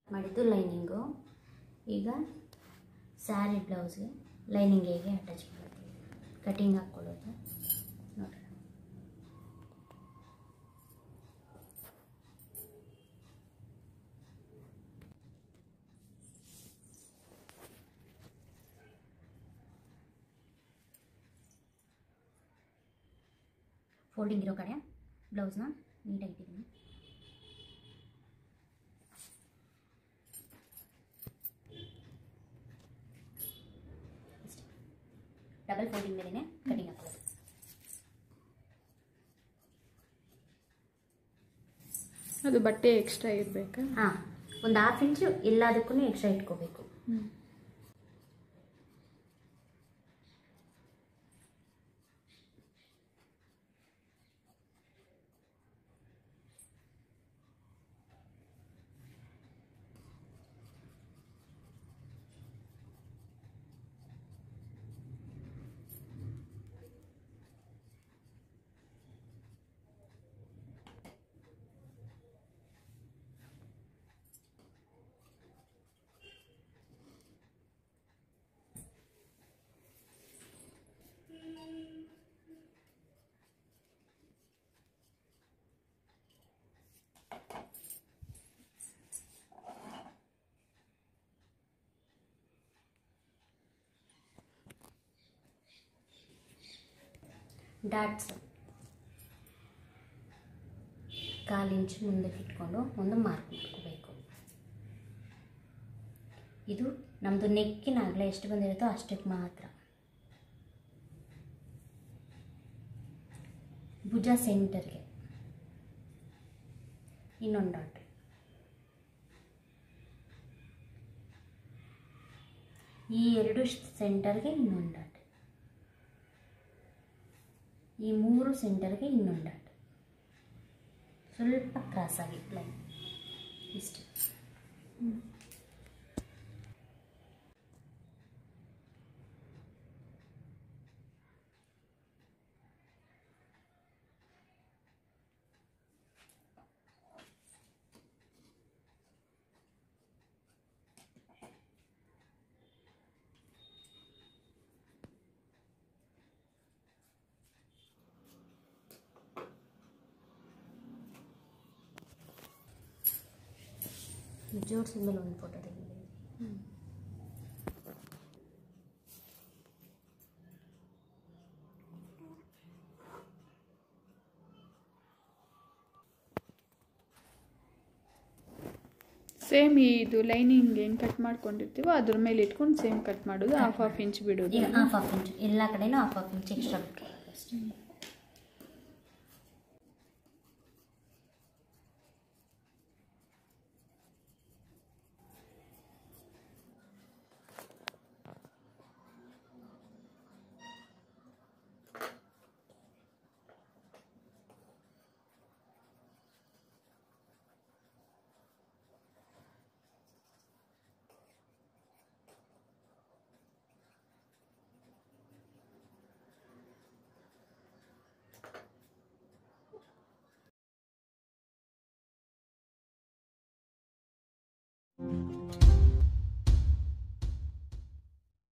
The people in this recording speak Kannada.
ಮಾಡಿದ್ದು ಲೈನಿಂಗು ಈಗ ಸ್ಯಾರಿ ಬ್ಲೌಸ್ಗೆ ಲೈನಿಂಗ್ ಹೇಗೆ ಅಟ್ಯಾಚ್ ಮಾಡ್ತೀವಿ ಕಟಿಂಗ್ ಹಾಕ್ಕೊಳ್ಳೋದು ನೋಡ್ರಿ ಫೋಲ್ಡಿಂಗ್ ಇರೋ ಕಡೆ ಬ್ಲೌಸ್ನ ನೀಟಾಗಿ ಇಟ್ಟಿದ್ದೀನಿ ಡಬಲ್ ಫೋಲ್ಡಿಂಗ್ ಮೇಲೇ ಕಟಿಂಗ್ ಹಾಕೊಳ್ಳೋದು ಅದು ಬಟ್ಟೆ ಎಕ್ಸ್ಟ್ರಾ ಇರಬೇಕಾ ಹಾಂ ಒಂದು ಹಾಫ್ ಇಂಚು ಎಲ್ಲದಕ್ಕೂ ಎಕ್ಸ್ಟ್ರಾ ಇಟ್ಕೋಬೇಕು ಡಾಟ್ಸ್ ಕಾಲು ಇಂಚು ಮುಂದಕ್ಕೆ ಇಟ್ಕೊಂಡು ಒಂದು ಮಾರ್ಕ್ ಮಾಡ್ಕೋಬೇಕು ಇದು ನಮ್ಮದು ನೆಕ್ಕಿನ ಅಗಲ ಎಷ್ಟು ಬಂದಿರುತ್ತೋ ಅಷ್ಟಕ್ಕೆ ಮಾತ್ರ ಭುಜ ಸೆಂಟರ್ಗೆ ಇನ್ನೊಂದು ಡಾಟ್ ಈ ಎರಡು ಸೆಂಟರ್ಗೆ ಇನ್ನೊಂದು ಡಾಟ್ ಈ ಮೂರು ಸೆಂಟರ್ಗೆ ಇನ್ನೊಂದು ಡಾಟ್ ಸ್ವಲ್ಪ ಕ್ರಾಸ್ ಆಗಿ ಲೈನ್ ಇಷ್ಟು ಜೋಡಿಸಿದ ಮೇಲೆ ಒಂದು ಫೋಟೋ ತೆಗಿದ್ದೀನಿ ಸೇಮ್ ಇದು ಲೈನಿಂಗ್ ಏನು ಕಟ್ ಮಾಡ್ಕೊಂಡಿರ್ತೀವೋ ಅದ್ರ ಮೇಲೆ ಇಟ್ಕೊಂಡು ಸೇಮ್ ಕಟ್ ಮಾಡೋದು ಹಾಫ್ ಹಾಫ್ ಇಂಚ್ ಬಿಡೋದು ಈಗ ಹಾಫ್ ಹಾಫ್ ಇಂಚ್ ಎಲ್ಲ ಕಡೆನೂ ಹಾಫ್ ಹಾಫ್ ಇಂಚ್ ಎಕ್ಸ್ಟ್ರಾ ಬಿಟ್ಟು ಅಷ್ಟೇ